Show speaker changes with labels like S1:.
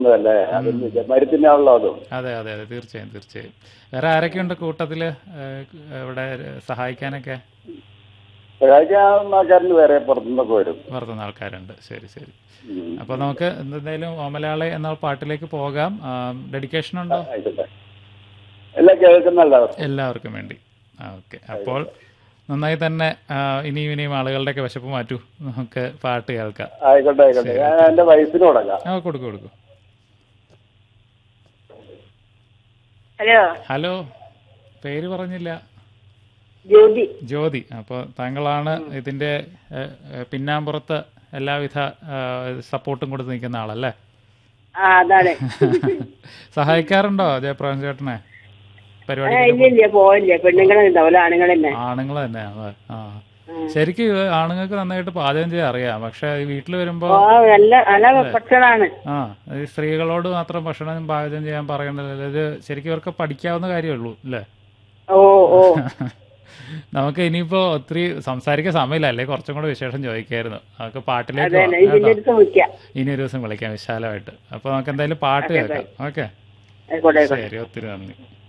S1: അല്ലേ അത് മരുത്തിനാണല്ലോ അതും
S2: അതെ അതെ അതെ തീർച്ചയായും തീർച്ചയായും വേറെ ആരൊക്കെയുണ്ട് കൂട്ടത്തില് ഏഹ്, ഇവിടെ സഹായിക്കാനൊക്കെ
S1: സഹായിക്കാൻ ആൾക്കാരിൽ വേറെ പുറത്തുനിന്നൊക്കെ വരും
S2: വർത്തുന്ന ആൾക്കാരുണ്ട് ശരി ശരി
S1: ഉം.
S2: അപ്പോൾ നമുക്ക് എന്തായാലും ഓമലാളെ എന്ന പാട്ടിലേക്ക് പോകാം ഡെഡിക്കേഷൻ ഉണ്ടോ
S1: ആയിക്കോട്ടെ എല്ലാം കേൾക്കുന്ന എല്ലാവർക്കും
S2: എല്ലാവർക്കും വേണ്ടി ആ ഓക്കെ അപ്പോൾ നന്നായി തന്നെ ആ, ഇനിയും ഇനിയും ആളുകളുടെയൊക്കെ വിശപ്പ് മാറ്റൂ നമുക്ക് പാട്ട് കേൾക്കാം
S1: ആയിക്കോട്ടെ ആയിക്കോട്ടെ ഞാൻ എന്റെ വയസ്സിന് തുടങ്ങാം
S2: ആ കൊടുക്കൂ കൊടുക്കൂ
S3: ഹലോ
S2: ഹലോ പേര് പറഞ്ഞില്ല
S3: ജ്യോതി
S2: ജ്യോതി അപ്പോൾ താങ്കളാണ് ഇതിൻ്റെ ഏഹ്, ഏഹ്, പിന്നാമ്പുറത്ത് എല്ലാവിധ ഏഹ്, സപ്പോർട്ടും കൊടുത്ത് നിൽക്കുന്ന ആളല്ലേ
S3: ആ അതാണ്
S2: സഹായിക്കാറുണ്ടോ ജയപ്രകാശ് ചേട്ടനെ
S3: ആ,
S2: പരിപാടി
S3: ഇല്ല ഇല്ല പോയില്ല പെണ്ണുങ്ങളെ ഉണ്ടാവില്ല ആണുങ്ങൾ തന്നെ
S2: ആണുങ്ങൾ തന്നെയാണ് ആ ശരിക്കും ഇത് ആണുങ്ങൾക്ക് നന്നായിട്ട് പാചകം ചെയ്യാൻ അറിയാം പക്ഷെ വീട്ടിൽ വരുമ്പോ
S3: ഓ നല്ല നല്ല ഭക്ഷണമാണ്
S2: ആ ഈ സ്ത്രീകളോട് മാത്രം ഭക്ഷണം പാചകം ചെയ്യാൻ പറയേണ്ടത് ഇത് ശരിക്കും ഇവർക്ക് പഠിക്കാവുന്ന കാര്യമുള്ളൂ അല്ലേ
S3: ഓ ഓ
S2: നമുക്ക് ഇനിയിപ്പോ ഒത്തിരി സംസാരിക്കാൻ സമയമില്ല അല്ലേ കുറച്ചും കൂടെ വിശേഷം ചോദിക്കായിരുന്നു നമുക്ക് പാട്ടിലേക്ക്
S3: അതെ
S2: പോവാം,
S3: ഇതിന്റെ
S2: കേട്ടോ.
S3: അടുത്ത് വിളിക്കാം
S2: ഇനി ഒരു ദിവസം വിളിക്കാം വിശാലമായിട്ട് അപ്പൊ നമുക്ക് എന്തായാലും പാട്ട് കേൾക്കാം ഓക്കെ
S3: ആയിക്കോട്ടെ ആയിക്കോട്ടെ
S2: ശരി ഒത്തിരി നന്ദി